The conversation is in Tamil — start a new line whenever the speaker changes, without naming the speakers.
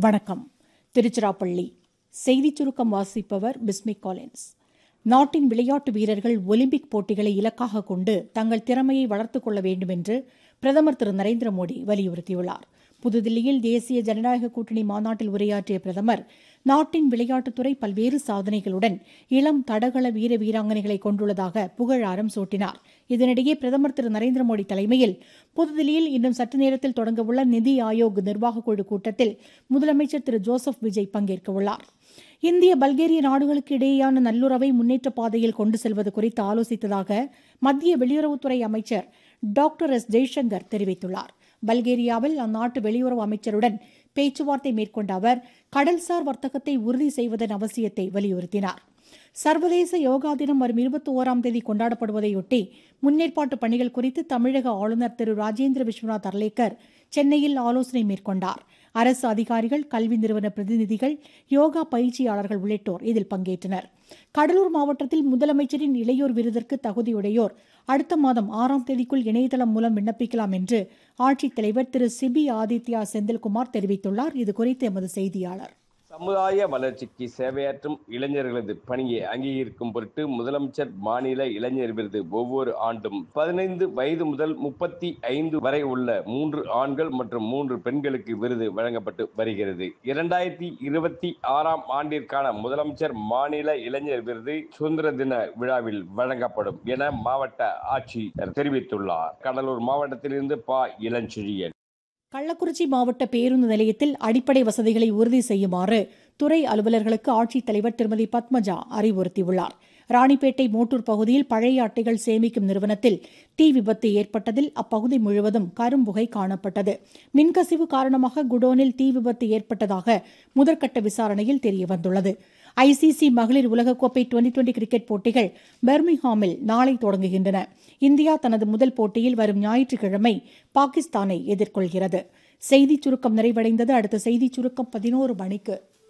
வணக்கம் திருச்சிராப்பள்ளி செய்திச் சுருக்கம் வாசிப்பவர் பிஸ்மிக் காலின்ஸ் நாட்டின் விளையாட்டு வீரர்கள் ஒலிம்பிக் போட்டிகளை இலக்காக கொண்டு தங்கள் திறமையை வளர்த்துக் கொள்ள வேண்டும் என்று பிரதமர் திரு நரேந்திர மோடி வலியுறுத்தியுள்ளார் புதுதில்லியில் தேசிய ஜனநாயக கூட்டணி மாநாட்டில் உரையாற்றிய பிரதமர் நாட்டின் விளையாட்டுத்துறை பல்வேறு சாதனைகளுடன் இளம் தடகள வீர வீராங்கனைகளை கொண்டுள்ளதாக புகழாரம் சூட்டினார் இதனிடையே பிரதமர் திரு நரேந்திர மோடி தலைமையில் புதுதில்லியில் இன்னும் சற்று நேரத்தில் தொடங்கவுள்ள நிதி ஆயோக் நிர்வாகக் குழு கூட்டத்தில் முதலமைச்சர் திரு ஜோசப் விஜய் பங்கேற்கவுள்ளார் இந்திய பல்கேரிய நாடுகளுக்கு இடையேயான நல்லுறவை முன்னேற்ற பாதையில் கொண்டு செல்வது குறித்து ஆலோசித்ததாக மத்திய வெளியுறவுத்துறை அமைச்சர் டாக்டர் எஸ் ஜெய்சங்கர் தெரிவித்துள்ளார் பல்கேரியாவில் அந்நாட்டு வெளியுறவு அமைச்சருடன் பேச்சுவார்த்தை மேற்கொண்ட அவர் கடல்சார் வர்த்தகத்தை உறுதி செய்வதன் அவசியத்தை வலியுறுத்தினார் சர்வதேச யோகா தினம் வரும் இருபத்தி ஓராம் தேதி கொண்டாடப்படுவதையொட்டி முன்னேற்பாட்டு பணிகள் குறித்து தமிழக ஆளுநர் திரு ராஜேந்திர விஸ்வநாத் அர்லேக்கர் சென்னையில் ஆலோசனை மேற்கொண்டார் அரசு அதிகாரிகள் கல்வி நிறுவன பிரதிநிதிகள் யோகா பயிற்சியாளர்கள் உள்ளிட்டோர் இதில் பங்கேற்றனர் கடலூர் மாவட்டத்தில் முதலமைச்சரின் இளையோர் விருதிற்கு தகுதியுடையோர் அடுத்த மாதம் ஆறாம் தேதிக்குள் இணையதளம் மூலம் விண்ணப்பிக்கலாம் என்று ஆட்சித்தலைவர் திரு சிபி ஆதித்யா செந்தில்குமார் தெரிவித்துள்ளார் இதுகுறித்து எமது செய்தியாளர்
சமுதாய வளர்ச்சிக்கு சேவையாற்றும் இளைஞர்களது பணியை அங்கீகரிக்கும் பொருட்டு முதலமைச்சர் மாநில இளைஞர் விருது ஒவ்வொரு ஆண்டும் பதினைந்து வயது முதல் முப்பத்தி ஐந்து வரை உள்ள மூன்று ஆண்கள் மற்றும் மூன்று பெண்களுக்கு விருது வழங்கப்பட்டு வருகிறது இரண்டாயிரத்தி இருபத்தி ஆறாம் ஆண்டிற்கான முதலமைச்சர் மாநில இளைஞர் விருது சுதந்திர தின விழாவில் வழங்கப்படும் என மாவட்ட ஆட்சியர் தெரிவித்துள்ளார் கடலூர் மாவட்டத்திலிருந்து பா இளஞ்செழியன்
கள்ளக்குறிச்சி மாவட்ட பேருந்து நிலையத்தில் அடிப்படை வசதிகளை உறுதி செய்யுமாறு துறை அலுவலர்களுக்கு ஆட்சித்தலைவர் திருமதி பத்மஜா அறிவுறுத்தியுள்ளார் ராணிப்பேட்டை மோட்டூர் பகுதியில் பழைய அட்டைகள் சேமிக்கும் நிறுவனத்தில் தீ விபத்து ஏற்பட்டதில் அப்பகுதி முழுவதும் கரும்புகை காணப்பட்டது மின்கசிவு காரணமாக குடோனில் தீ விபத்து ஏற்பட்டதாக முதற்கட்ட விசாரணையில் தெரியவந்துள்ளது ஐசிசி மகளிர் உலகக்கோப்பை டுவெண்டி டுவெண்டி கிரிக்கெட் போட்டிகள் பெர்மிங்ஹாமில் நாளை தொடங்குகின்றன இந்தியா தனது முதல் போட்டியில் வரும் ஞாயிற்றுக்கிழமை பாகிஸ்தானை எதிர்கொள்கிறது செய்திச் சுருக்கம் நிறைவடைந்தது அடுத்த செய்திச் சுருக்கம் பதினோரு மணிக்கு